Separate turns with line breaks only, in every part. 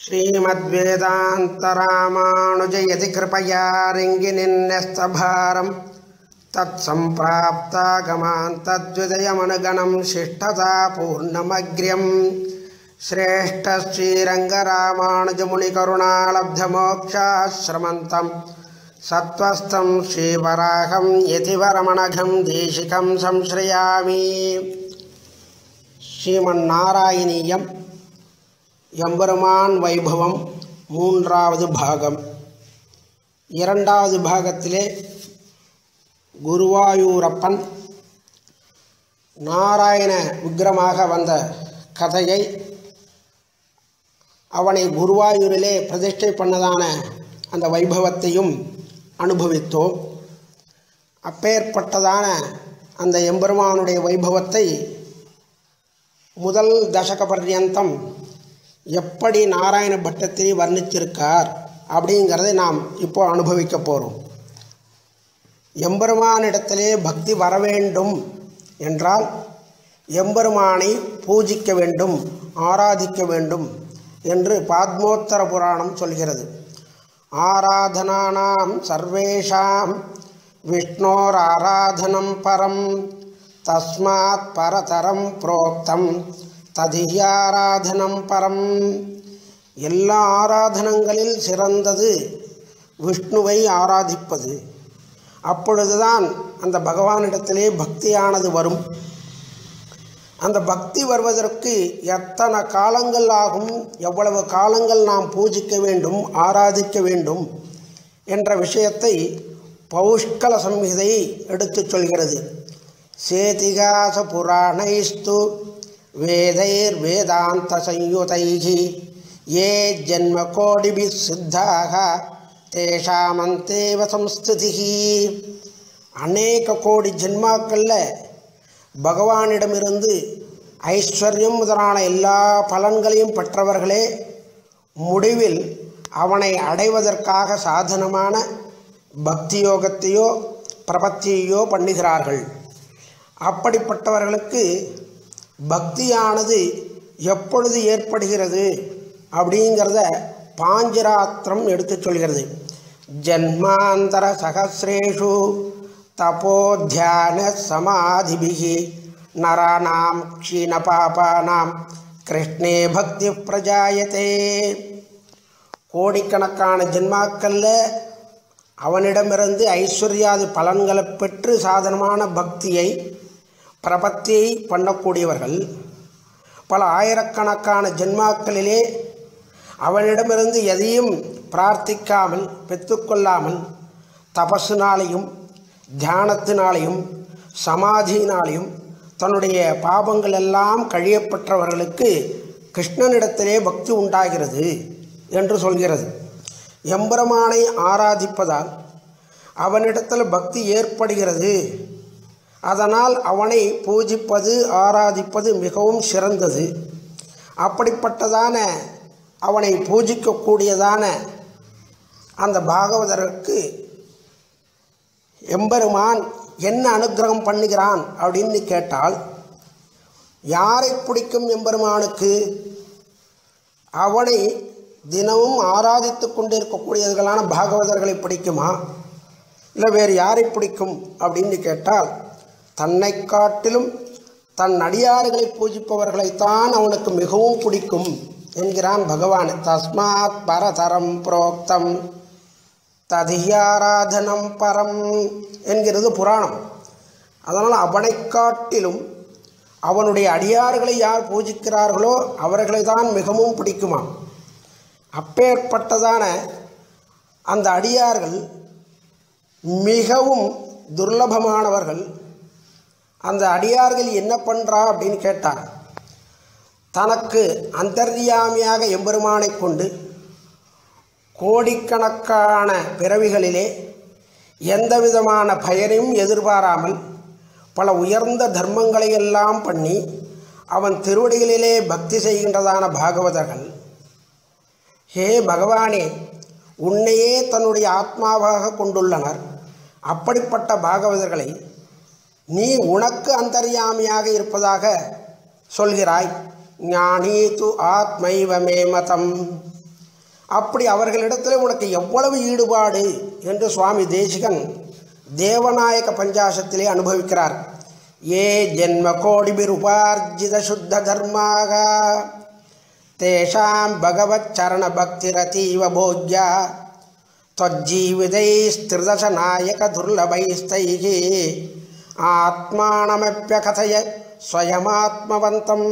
श्रीमद्वेदान्तरामानुजयति कृपया रिङ्गिनिन्यस्तभारं तत्सम्प्राप्तागमान् तद्विदयमनुगणं शिष्टतापूर्णमग्र्यं श्रेष्ठश्रीरङ्गरामानुजमुनिकरुणालब्धमोक्षाश्रमन्तं सत्त्वस्तं श्रीवराहं यतिवरमणघं देशिकं संश्रयामि ஸ்ரீமன்னாராயணீயம் எம்பெருமான் வைபவம் மூன்றாவது பாகம் இரண்டாவது பாகத்திலே குருவாயூரப்பன் நாராயண விக்கிரமாக வந்த கதையை அவனை குருவாயூரிலே பிரதிஷ்டை பண்ணதான அந்த வைபவத்தையும் அனுபவித்தோம் அப்பேற்பட்டதான அந்த எம்பெருமானுடைய வைபவத்தை முதல் தசக பர்யந்தம் எப்படி நாராயண பட்டத்திரி வர்ணிச்சிருக்கார் அப்படிங்கிறதை நாம் இப்போ அனுபவிக்க போகிறோம் எம்பெருமானிடத்திலே பக்தி வர வேண்டும் என்றால் எம்பெருமானை பூஜிக்க வேண்டும் ஆராதிக்க வேண்டும் என்று பாத்மோத்தர புராணம் சொல்கிறது ஆராதனானாம் சர்வேஷாம் விஷ்ணோர் ஆராதனம் பரம் தஸ்மாத் பரதரம் புரோக்தம் ததியாராதனம் பரம் எல்லா ஆராதனங்களில் சிறந்தது விஷ்ணுவை ஆராதிப்பது அப்பொழுதுதான் அந்த பகவானிடத்திலே பக்தியானது வரும் அந்த பக்தி வருவதற்கு எத்தனை காலங்கள் ஆகும் எவ்வளவு காலங்கள் நாம் பூஜிக்க வேண்டும் ஆராதிக்க வேண்டும் என்ற விஷயத்தை பௌஷ்கல சம்ஹிதை எடுத்துச் சொல்கிறது சேதிகாச புராணைஸ்து வேதைர் வேதாந்த சயுதைகி ஏ ஜென்ம கோடிபி சித்தாக தேஷாமந்தேவ சம்ஸ்திதிகி அநேக கோடி ஜென்மாக்களில் பகவானிடமிருந்து ஐஸ்வர்யம் முதலான எல்லா பலன்களையும் பெற்றவர்களே முடிவில் அவனை அடைவதற்காக சாதனமான பக்தி யோகத்தையோ பிரபத்தியையோ பண்ணுகிறார்கள் அப்படிப்பட்டவர்களுக்கு பக்தியானது எப்பொழுது ஏற்படுகிறது அப்படிங்கிறத பாஞ்சராத்திரம் எடுத்து சொல்கிறது ஜன்மாந்தர சகசிரேஷு தபோத்தியான சமாதிபிகி நராணாம் க்ஷீணபாபானாம் கிருஷ்ணே பக்தி பிரஜாயத்தே கோடிக்கணக்கான ஜென்மாக்களில் அவனிடமிருந்து ஐஸ்வர்யாதி பலன்களை பெற்று சாதனமான பக்தியை பிரபத்தியை பண்ணக்கூடியவர்கள் பல ஆயிரக்கணக்கான ஜென்மாக்களிலே அவனிடமிருந்து எதையும் பிரார்த்திக்காமல் பெற்றுக்கொள்ளாமல் தபஸினாலையும் தியானத்தினாலையும் சமாதியினாலையும் தன்னுடைய பாபங்கள் எல்லாம் கழியப்பட்டவர்களுக்கு கிருஷ்ணனிடத்திலே பக்தி உண்டாகிறது என்று சொல்கிறது எம்பெருமானை ஆராதிப்பதால் அவனிடத்தில் பக்தி ஏற்படுகிறது அதனால் அவனை பூஜிப்பது ஆராதிப்பது மிகவும் சிறந்தது அப்படிப்பட்டதான அவனை பூஜிக்கக்கூடியதான அந்த பாகவதருக்கு எம்பெருமான் என்ன அனுகிரகம் பண்ணுகிறான் அப்படின்னு கேட்டால் யாரை பிடிக்கும் எம்பெருமானுக்கு அவனை தினமும் ஆராதித்து கொண்டிருக்கக்கூடியவர்களான பாகவதர்களை பிடிக்குமா இல்லை வேறு யாரை பிடிக்கும் அப்படின்னு கேட்டால் தன்னை காட்டிலும் தன் அடியார்களை பூஜிப்பவர்களைத்தான் அவனுக்கு மிகவும் பிடிக்கும் என்கிறான் பகவான் தஸ்மாத் பரதரம் புரோக்தம் ததியாராதனம் பரம் என்கிறது புராணம் அதனால் அவனை காட்டிலும் அவனுடைய அடியார்களை யார் பூஜிக்கிறார்களோ அவர்களை தான் மிகவும் பிடிக்குமா அப்பேற்பட்டதான அந்த அடியார்கள் மிகவும் துர்லபமானவர்கள் அந்த அடியார்கள் என்ன பண்ணுறா அப்படின்னு கேட்டார் தனக்கு அந்தர்யாமியாக எம்பெருமானை கொண்டு கோடிக்கணக்கான பிறவிகளிலே எந்த விதமான பயனையும் எதிர்பாராமல் பல உயர்ந்த தர்மங்களை எல்லாம் பண்ணி அவன் திருவடிகளிலே பக்தி செய்கின்றதான பாகவதர்கள் ஹே பகவானே உன்னையே தன்னுடைய ஆத்மாவாக கொண்டுள்ளனர் அப்படிப்பட்ட பாகவதர்களை நீ உனக்கு அந்தர்யாமியாக இருப்பதாக சொல்கிறாய் ஞானீ து ஆத்மைவ மே மதம் அப்படி அவர்களிடத்தில் உனக்கு எவ்வளவு ஈடுபாடு என்று சுவாமி தேசிகன் தேவநாயக பஞ்சாசத்திலே அனுபவிக்கிறார் ஏ ஜென்ம கோடிபிருபார்ஜித சுத்த தர்மாக தேஷாம் பகவத் சரண பக்திரதீவ போக்யா त्वज्जीवितैस्त्रिदशनायक दुर्लभैस्तैः ஆத்மானமப்பியகதைய ஸ்வயமாத்மவந்தம்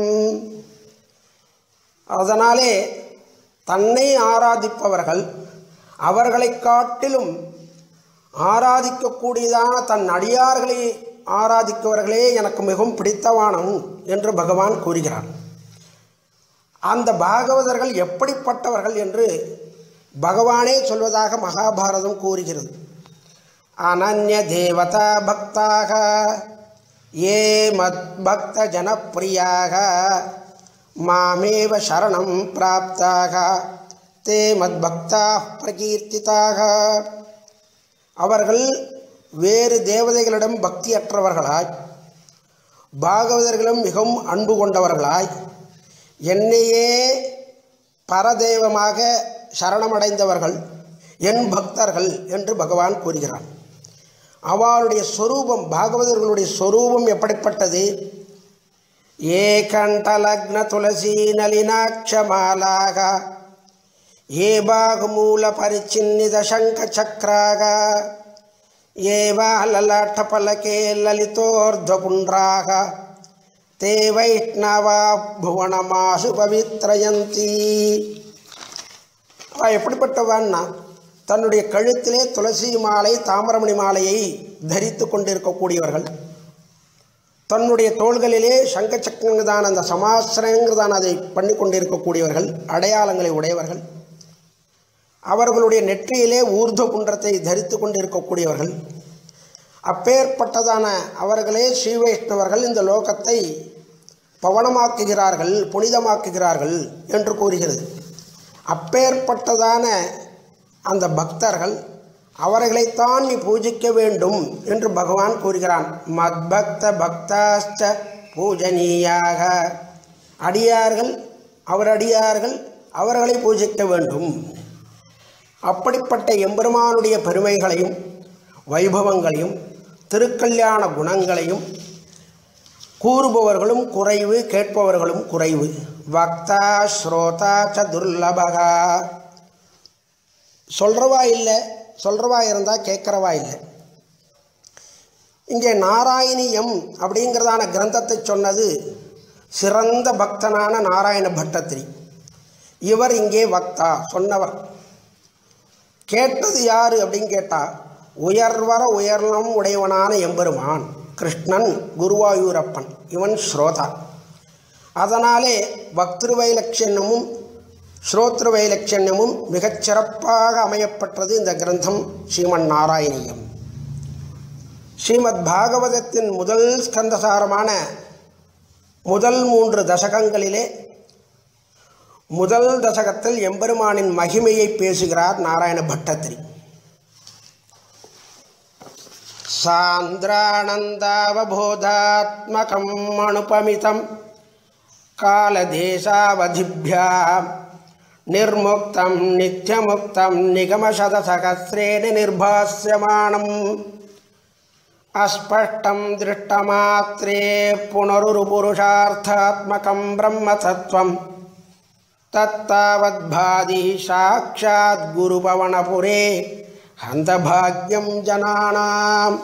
அதனாலே தன்னை ஆராதிப்பவர்கள் அவர்களைக் காட்டிலும் ஆராதிக்கக்கூடியதான தன் அடியார்களை ஆராதிப்பவர்களே எனக்கு மிகவும் பிடித்தவானம் என்று பகவான் கூறுகிறார் அந்த பாகவதர்கள் எப்படிப்பட்டவர்கள் என்று பகவானே சொல்வதாக மகாபாரதம் கூறுகிறது அனன்ய தேவதா பக்தாக ஏ மத் பக்த ஜனப்பிரியாக மாமேவ சரணம் பிராப்தாக தே மத் பக்தா பிரகீர்த்திதாக அவர்கள் வேறு தேவதைகளிடம் பக்தியற்றவர்களாய் பாகவதர்களும் மிகவும் அன்பு கொண்டவர்களாய் என்னையே பரதெய்வமாக சரணமடைந்தவர்கள் என் பக்தர்கள் என்று பகவான் கூறுகிறான் அவளுடைய சொரூபம் பாகவதர்களுடைய சொரூபம் எப்படிப்பட்டது ஏகண்டலக்ன துளசி நளினாட்சமாலாக ஏ பாகுமூல பரிச்சின்னித சங்க சக்கராக ஏவா லலாட்டபலகே லலிதோர்ಧ್ವಪುಂಡ್ರಾக தே வைஷ்ணவா புவனமாசு பவித்ரயந்தி அவ எப்படிப்பட்டவான்னா தன்னுடைய கழுத்திலே துளசி மாலை தாமரமணி மாலையை தரித்து கொண்டிருக்கக்கூடியவர்கள் தன்னுடைய தோள்களிலே சங்க சக்கரங்கிறதான அந்த சமாசிரங்கிறதான அதை பண்ணி கொண்டிருக்கக்கூடியவர்கள் அடையாளங்களை உடையவர்கள் அவர்களுடைய நெற்றியிலே ஊர்துவ குன்றத்தை தரித்து கொண்டிருக்கக்கூடியவர்கள் அப்பேற்பட்டதான அவர்களே ஸ்ரீ வைஷ்ணவர்கள் இந்த லோகத்தை பவனமாக்குகிறார்கள் புனிதமாக்குகிறார்கள் என்று கூறுகிறது அப்பேற்பட்டதான அந்த பக்தர்கள் அவர்களைத்தான் நீ பூஜிக்க வேண்டும் என்று பகவான் கூறுகிறான் மத்பக்த பக்தாஸ்ச பூஜனீயாக அடியார்கள் அவர் அடியார்கள் அவர்களை பூஜிக்க வேண்டும் அப்படிப்பட்ட எம்பெருமானுடைய பெருமைகளையும் வைபவங்களையும் திருக்கல்யாண குணங்களையும் கூறுபவர்களும் குறைவு கேட்பவர்களும் குறைவு வக்தா ஸ்ரோதா ச துர்லபகா சொல்கிறவா இல்லை சொல்கிறவா இருந்தால் கேட்குறவா இல்லை இங்கே நாராயணியம் அப்படிங்கிறதான கிரந்தத்தை சொன்னது சிறந்த பக்தனான நாராயண பட்டத்திரி இவர் இங்கே வக்தா சொன்னவர் கேட்டது யார் அப்படின்னு கேட்டால் உயர்வர உயர்லம் உடையவனான எம்பெருமான் கிருஷ்ணன் குருவாயூரப்பன் இவன் ஸ்ரோதா அதனாலே பக்திருவைலட்சண்யமும் ஸ்ரோத்ருவைலட்சண்யமும் மிகச் சிறப்பாக அமையப்பட்டது இந்த கிரந்தம் ஸ்ரீமன் நாராயணியம் ஸ்ரீமத் பாகவதத்தின் முதல் ஸ்கந்தசாரமான முதல் மூன்று தசகங்களிலே முதல் தசகத்தில் எம்பெருமானின் மகிமையை பேசுகிறார் நாராயண பட்டத்திரி சாந்திரானந்தாவபோதாத்மகம் அனுபமிதம் காலதேசாவதிभ्या निर्मुक्तं नित्यमुक्तं निगमशतसहस्रेण निर्भास्यमाणम् अस्पष्टं दृष्टमात्रे पुनरुरुपुरुषार्थात्मकं ब्रह्मतत्त्वं तत्तावद्भाति साक्षाद्गुरुपवनपुरे हन्तभाग्यं जनानाम्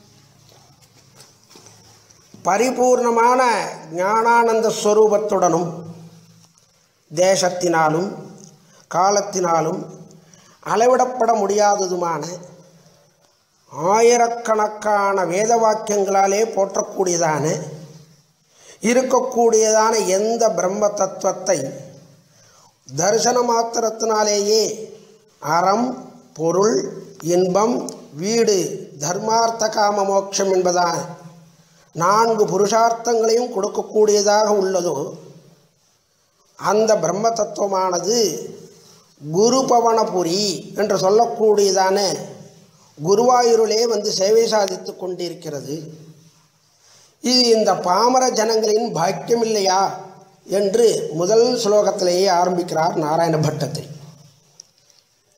பரிபூர்ணமான ஞானானந்த ஸ்வரூபத்துடனும் தேசத்தினாலும் காலத்தினாலும் அளவிடப்பட முடியாததுமான ஆயிரக்கணக்கான வேத வாக்கியங்களாலே போற்றக்கூடியதான இருக்கக்கூடியதான எந்த பிரம்ம தத்துவத்தை தரிசன மாத்திரத்தினாலேயே அறம் பொருள் இன்பம் வீடு தர்மார்த்த காம மோட்சம் என்பதான நான்கு புருஷார்த்தங்களையும் கொடுக்கக்கூடியதாக உள்ளதோ அந்த பிரம்ம தத்துவமானது குரு பவனபுரி என்று சொல்லக்கூடியதான குருவாயூரிலே வந்து சேவை சாதித்து கொண்டிருக்கிறது இது இந்த பாமர ஜனங்களின் பாக்கியம் இல்லையா என்று முதல் ஸ்லோகத்திலேயே ஆரம்பிக்கிறார் நாராயண பட்டத்தை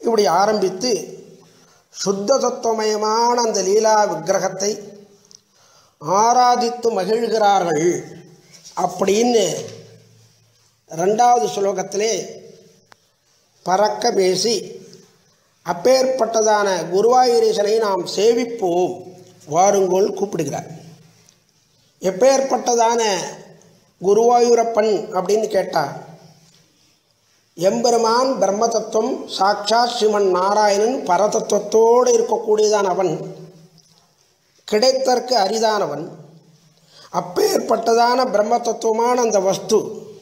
இப்படி ஆரம்பித்து சுத்த தத்துவமயமான அந்த லீலா விக்கிரகத்தை ஆராதித்து மகிழ்கிறார்கள் அப்படின்னு ரெண்டாவது ஸ்லோகத்திலே பறக்க பேசி அப்பேற்பட்டதான குருவாயூரீசனை நாம் சேவிப்போம் வாருங்கோள் கூப்பிடுகிறார் எப்பேற்பட்டதான குருவாயூரப்பன் அப்படின்னு கேட்டார் எம்பெருமான் பிரம்ம தத்துவம் சாட்சாத் ஸ்ரீமன் நாராயணன் பரதத்துவத்தோடு இருக்கக்கூடியதான் அவன் கிடைத்தற்கு அரிதானவன் அப்பேற்பட்டதான பிரம்ம தத்துவமான அந்த வஸ்து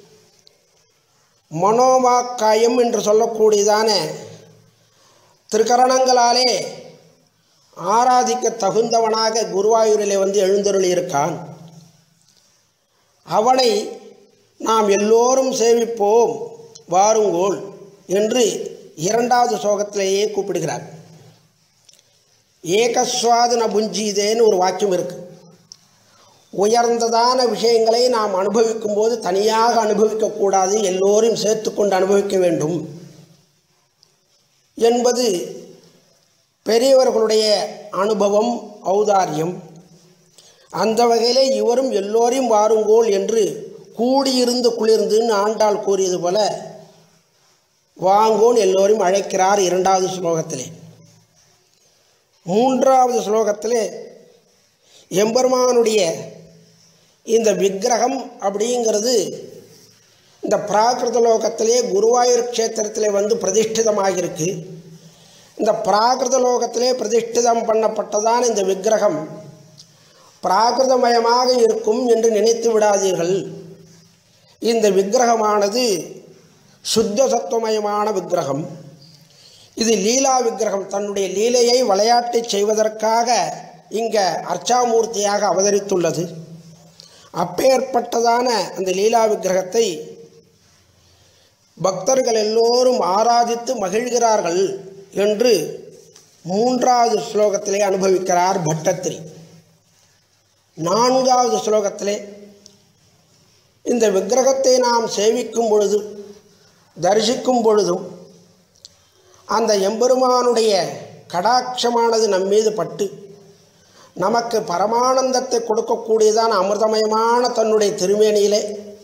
மனோவாக்காயம் என்று சொல்லக்கூடியதான திருக்கரணங்களாலே ஆராதிக்க தகுந்தவனாக குருவாயூரிலே வந்து எழுந்தருளி இருக்கான் அவனை நாம் எல்லோரும் சேவிப்போம் வாருங்கோள் என்று இரண்டாவது சோகத்திலேயே கூப்பிடுகிறார் ஏகஸ்வாதன புஞ்சீதேன்னு ஒரு வாக்கியம் இருக்கு உயர்ந்ததான விஷயங்களை நாம் அனுபவிக்கும் போது தனியாக அனுபவிக்கக்கூடாது எல்லோரும் சேர்த்துக்கொண்டு அனுபவிக்க வேண்டும் என்பது பெரியவர்களுடைய அனுபவம் ஔதாரியம் அந்த வகையிலே இவரும் எல்லோரையும் வாருங்கோள் என்று கூடியிருந்து குளிர்ந்துன்னு ஆண்டாள் கூறியது போல வாங்கோன் எல்லோரையும் அழைக்கிறார் இரண்டாவது ஸ்லோகத்திலே மூன்றாவது ஸ்லோகத்திலே எம்பெருமானுடைய இந்த விக்கிரகம் அப்படிங்கிறது இந்த பிராகிருத லோகத்திலே குருவாயூர் க்ஷேத்திரத்திலே வந்து பிரதிஷ்டிதமாகிருக்கு இந்த பிராகிருத லோகத்திலே பிரதிஷ்டிதம் பண்ணப்பட்டதான இந்த விக்கிரகம் பிராகிருதமயமாக இருக்கும் என்று நினைத்து விடாதீர்கள் இந்த விக்கிரகமானது சுத்த சத்துவமயமான விக்கிரகம் இது லீலா விக்கிரகம் தன்னுடைய லீலையை விளையாட்டை செய்வதற்காக இங்கே அர்ச்சாமூர்த்தியாக அவதரித்துள்ளது அப்பேற்பட்டதான அந்த லீலா விக்கிரகத்தை பக்தர்கள் எல்லோரும் ஆராதித்து மகிழ்கிறார்கள் என்று மூன்றாவது ஸ்லோகத்திலே அனுபவிக்கிறார் பட்டத்திரி நான்காவது ஸ்லோகத்திலே இந்த விக்கிரகத்தை நாம் சேவிக்கும் பொழுது தரிசிக்கும் பொழுதும் அந்த எம்பெருமானுடைய கடாட்சமானது நம்மீது பட்டு நமக்கு பரமானந்தத்தை கொடுக்கக்கூடியதான அமிர்தமயமான தன்னுடைய திருமேனியிலே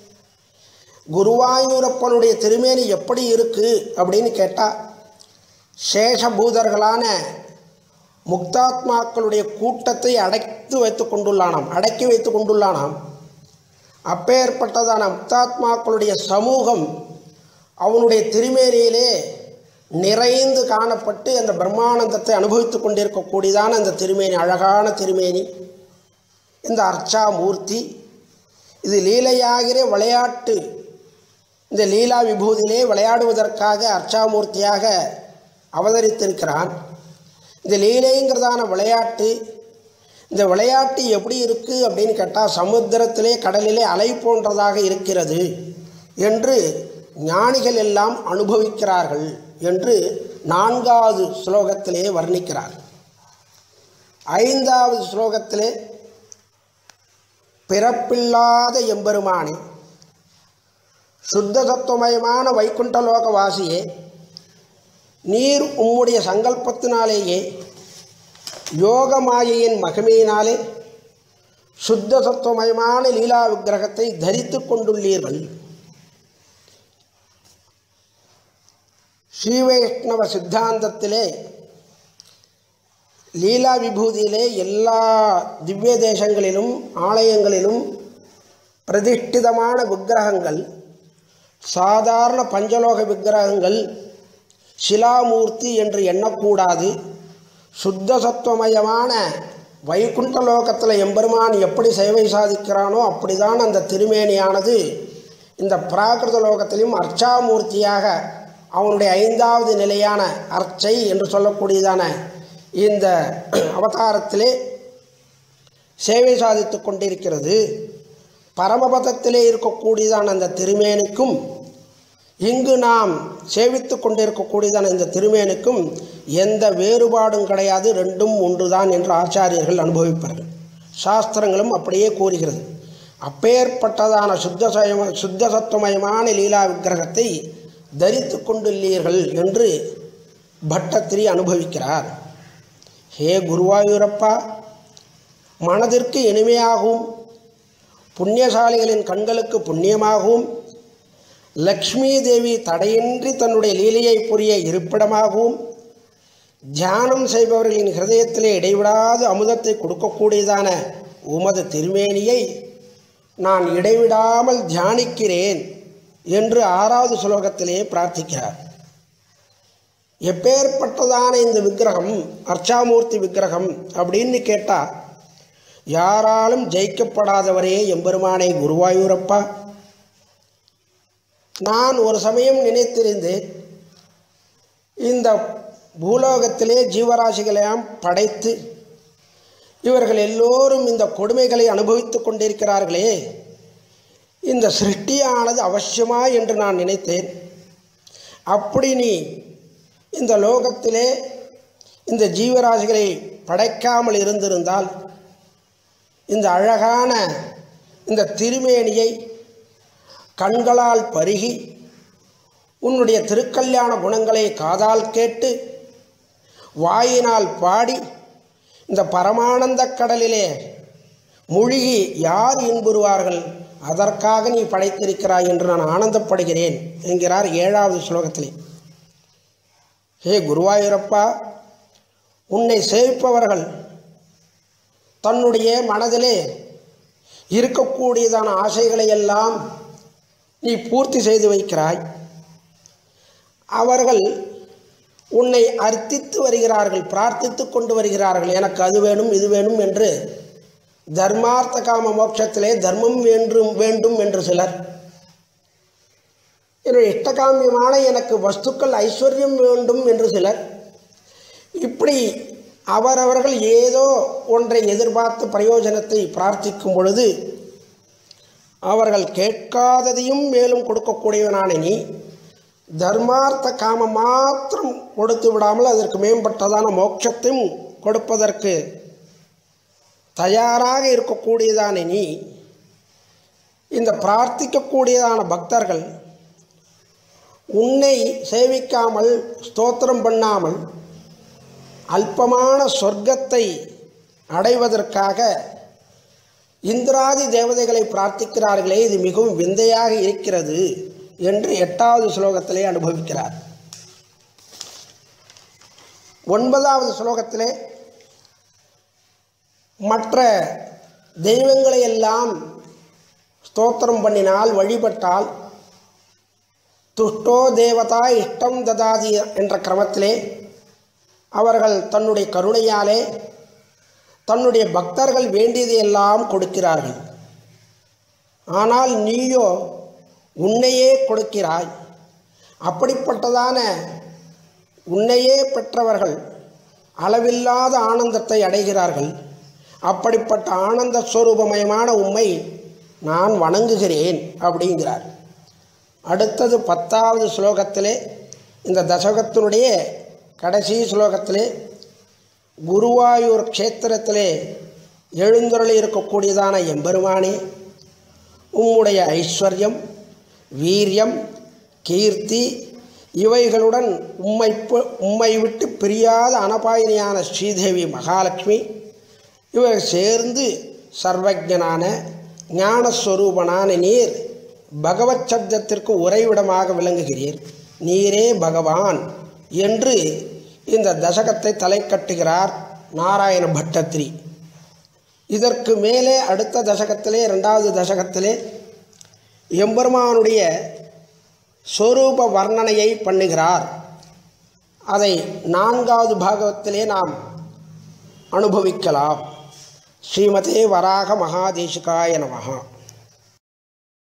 குருவாயூரப்பனுடைய திருமேனி எப்படி இருக்குது அப்படின்னு கேட்டால் சேஷபூதர்களான முக்தாத்மாக்களுடைய கூட்டத்தை அடைத்து வைத்து கொண்டுள்ளானாம் அடக்கி வைத்து கொண்டுள்ளானாம் அப்பேற்பட்டதான முக்தாத்மாக்களுடைய சமூகம் அவனுடைய திருமேனியிலே நிறைந்து காணப்பட்டு அந்த பிரம்மானந்தத்தை அனுபவித்து கொண்டிருக்கக்கூடியதான அந்த திருமேனி அழகான திருமேனி இந்த அர்ச்சா மூர்த்தி இது லீலையாகிற விளையாட்டு இந்த லீலா விபூதியிலே விளையாடுவதற்காக அர்ச்சாமூர்த்தியாக அவதரித்திருக்கிறான் இந்த லீலைங்கிறதான விளையாட்டு இந்த விளையாட்டு எப்படி இருக்குது அப்படின்னு கேட்டால் சமுத்திரத்திலே கடலிலே அலை போன்றதாக இருக்கிறது என்று ஞானிகள் எல்லாம் அனுபவிக்கிறார்கள் என்று நான்காவது ஸ்லோகத்திலே வர்ணிக்கிறார் ஐந்தாவது ஸ்லோகத்திலே பிறப்பில்லாத எம்பெருமானே சுத்த தத்துவமயமான வைகுண்டலோக வாசியே நீர் உம்முடைய சங்கல்பத்தினாலேயே யோக மாயையின் மகிமையினாலே சுத்த தத்துவமயமான லீலா விக்கிரகத்தை தரித்து கொண்டுள்ளீர்கள் ஸ்ரீவைஷ்ணவ சித்தாந்தத்திலே லீலா விபூதியிலே எல்லா திவ்ய தேசங்களிலும் ஆலயங்களிலும் பிரதிஷ்டிதமான விக்கிரகங்கள் சாதாரண பஞ்சலோக விக்கிரகங்கள் சிலாமூர்த்தி என்று எண்ணக்கூடாது சுத்த சத்துவமயமான வைகுண்ட லோகத்தில் எம்பெருமான் எப்படி சேவை சாதிக்கிறானோ அப்படிதான் அந்த திருமேனியானது இந்த பிராகிருத லோகத்திலும் அர்ச்சாமூர்த்தியாக அவனுடைய ஐந்தாவது நிலையான அர்ச்சை என்று சொல்லக்கூடியதான இந்த அவதாரத்திலே சேவை சாதித்து கொண்டிருக்கிறது பரமபதத்திலே இருக்கக்கூடியதான அந்த திருமேனிக்கும் இங்கு நாம் சேவித்து கொண்டிருக்கக்கூடியதான இந்த திருமேனுக்கும் எந்த வேறுபாடும் கிடையாது ரெண்டும் ஒன்றுதான் என்று ஆச்சாரியர்கள் அனுபவிப்பார்கள் சாஸ்திரங்களும் அப்படியே கூறுகிறது அப்பேற்பட்டதான சுத்த சயம சுத்த சத்துவமயமான லீலா விக்கிரகத்தை தரித்து கொண்டுள்ளீர்கள் என்று பட்டத்திரி அனுபவிக்கிறார் ஹே குருவாயூரப்பா மனதிற்கு இனிமையாகவும் புண்ணியசாலிகளின் கண்களுக்கு புண்ணியமாகவும் லக்ஷ்மி தேவி தடையின்றி தன்னுடைய லீலையை புரிய இருப்பிடமாகவும் தியானம் செய்பவர்களின் ஹிருதயத்திலே இடைவிடாது அமுதத்தை கொடுக்கக்கூடியதான உமது திருமேனியை நான் இடைவிடாமல் தியானிக்கிறேன் என்று ஆறாவது ஸ்லோகத்திலே பிரார்த்திக்கிறார் எப்பேற்பட்டதான இந்த விக்கிரகம் அர்ச்சாமூர்த்தி விக்கிரகம் அப்படின்னு கேட்டால் யாராலும் ஜெயிக்கப்படாதவரே எம்பெருமானை குருவாயூரப்பா நான் ஒரு சமயம் நினைத்திருந்தேன் இந்த பூலோகத்திலே ஜீவராசிகளையாம் படைத்து இவர்கள் எல்லோரும் இந்த கொடுமைகளை அனுபவித்துக் கொண்டிருக்கிறார்களே இந்த சிருஷ்டியானது அவசியமா என்று நான் நினைத்தேன் அப்படி நீ இந்த லோகத்திலே இந்த ஜீவராசிகளை படைக்காமல் இருந்திருந்தால் இந்த அழகான இந்த திருமேனியை கண்களால் பருகி உன்னுடைய திருக்கல்யாண குணங்களை காதால் கேட்டு வாயினால் பாடி இந்த பரமானந்த கடலிலே மூழ்கி யார் இன்புறுவார்கள் அதற்காக நீ படைத்திருக்கிறாய் என்று நான் ஆனந்தப்படுகிறேன் என்கிறார் ஏழாவது ஸ்லோகத்திலே ஹே குருவாயூரப்பா உன்னை சேவிப்பவர்கள் தன்னுடைய மனதிலே இருக்கக்கூடியதான ஆசைகளை எல்லாம் நீ பூர்த்தி செய்து வைக்கிறாய் அவர்கள் உன்னை அர்த்தித்து வருகிறார்கள் பிரார்த்தித்து கொண்டு வருகிறார்கள் எனக்கு அது வேணும் இது வேணும் என்று தர்மார்த்த காம மோட்சத்திலே தர்மம் வேண்டும் வேண்டும் என்று சிலர் என்னுடைய இஷ்டகாமியமான எனக்கு வஸ்துக்கள் ஐஸ்வர்யம் வேண்டும் என்று சிலர் இப்படி அவரவர்கள் ஏதோ ஒன்றை எதிர்பார்த்து பிரயோஜனத்தை பிரார்த்திக்கும் பொழுது அவர்கள் கேட்காததையும் மேலும் கொடுக்கக்கூடியவனான நீ தர்மார்த்த காமம் மாத்திரம் கொடுத்து விடாமல் அதற்கு மேம்பட்டதான மோட்சத்தையும் கொடுப்பதற்கு தயாராக இருக்கக்கூடியதான நீ இந்த பிரார்த்திக்கக்கூடியதான பக்தர்கள் உன்னை சேவிக்காமல் ஸ்தோத்திரம் பண்ணாமல் அல்பமான சொர்க்கத்தை அடைவதற்காக இந்திராதி தேவதைகளை பிரார்த்திக்கிறார்களே இது மிகவும் விந்தையாக இருக்கிறது என்று எட்டாவது ஸ்லோகத்திலே அனுபவிக்கிறார் ஒன்பதாவது ஸ்லோகத்திலே மற்ற தெய்வங்களை எல்லாம் ஸ்தோத்திரம் பண்ணினால் வழிபட்டால் துஷ்டோ தேவதா இஷ்டம் ததாதி என்ற கிரமத்திலே அவர்கள் தன்னுடைய கருணையாலே தன்னுடைய பக்தர்கள் வேண்டியதையெல்லாம் கொடுக்கிறார்கள் ஆனால் நீயோ உன்னையே கொடுக்கிறாய் அப்படிப்பட்டதான உன்னையே பெற்றவர்கள் அளவில்லாத ஆனந்தத்தை அடைகிறார்கள் அப்படிப்பட்ட ஆனந்த ஸ்வரூபமயமான உம்மை நான் வணங்குகிறேன் அப்படிங்கிறார் அடுத்தது பத்தாவது ஸ்லோகத்திலே இந்த தசகத்தினுடைய கடைசி ஸ்லோகத்திலே குருவாயூர் க்ஷேத்திரத்திலே எழுந்தருளி இருக்கக்கூடியதான எம்பெருமானே உம்முடைய ஐஸ்வர்யம் வீரியம் கீர்த்தி இவைகளுடன் உம்மை பு- உம்மை விட்டு பிரியாத அனபாயினியான ஸ்ரீதேவி மகாலட்சுமி இவர் சேர்ந்து சர்வஜனான ஞானஸ்வரூபனான நீர் பகவத் சப்தத்திற்கு உறைவிடமாக விளங்குகிறீர் நீரே பகவான் என்று இந்த தசகத்தை தலை கட்டுகிறார் நாராயண பட்டத்திரி இதற்கு மேலே அடுத்த தசகத்திலே இரண்டாவது தசகத்திலே எம்பெருமானுடைய சொரூப வர்ணனையை பண்ணுகிறார் அதை நான்காவது பாகவத்திலே நாம் அனுபவிக்கலாம் ஸ்ரீமதே வராக மகாதேசிகாய நமஹா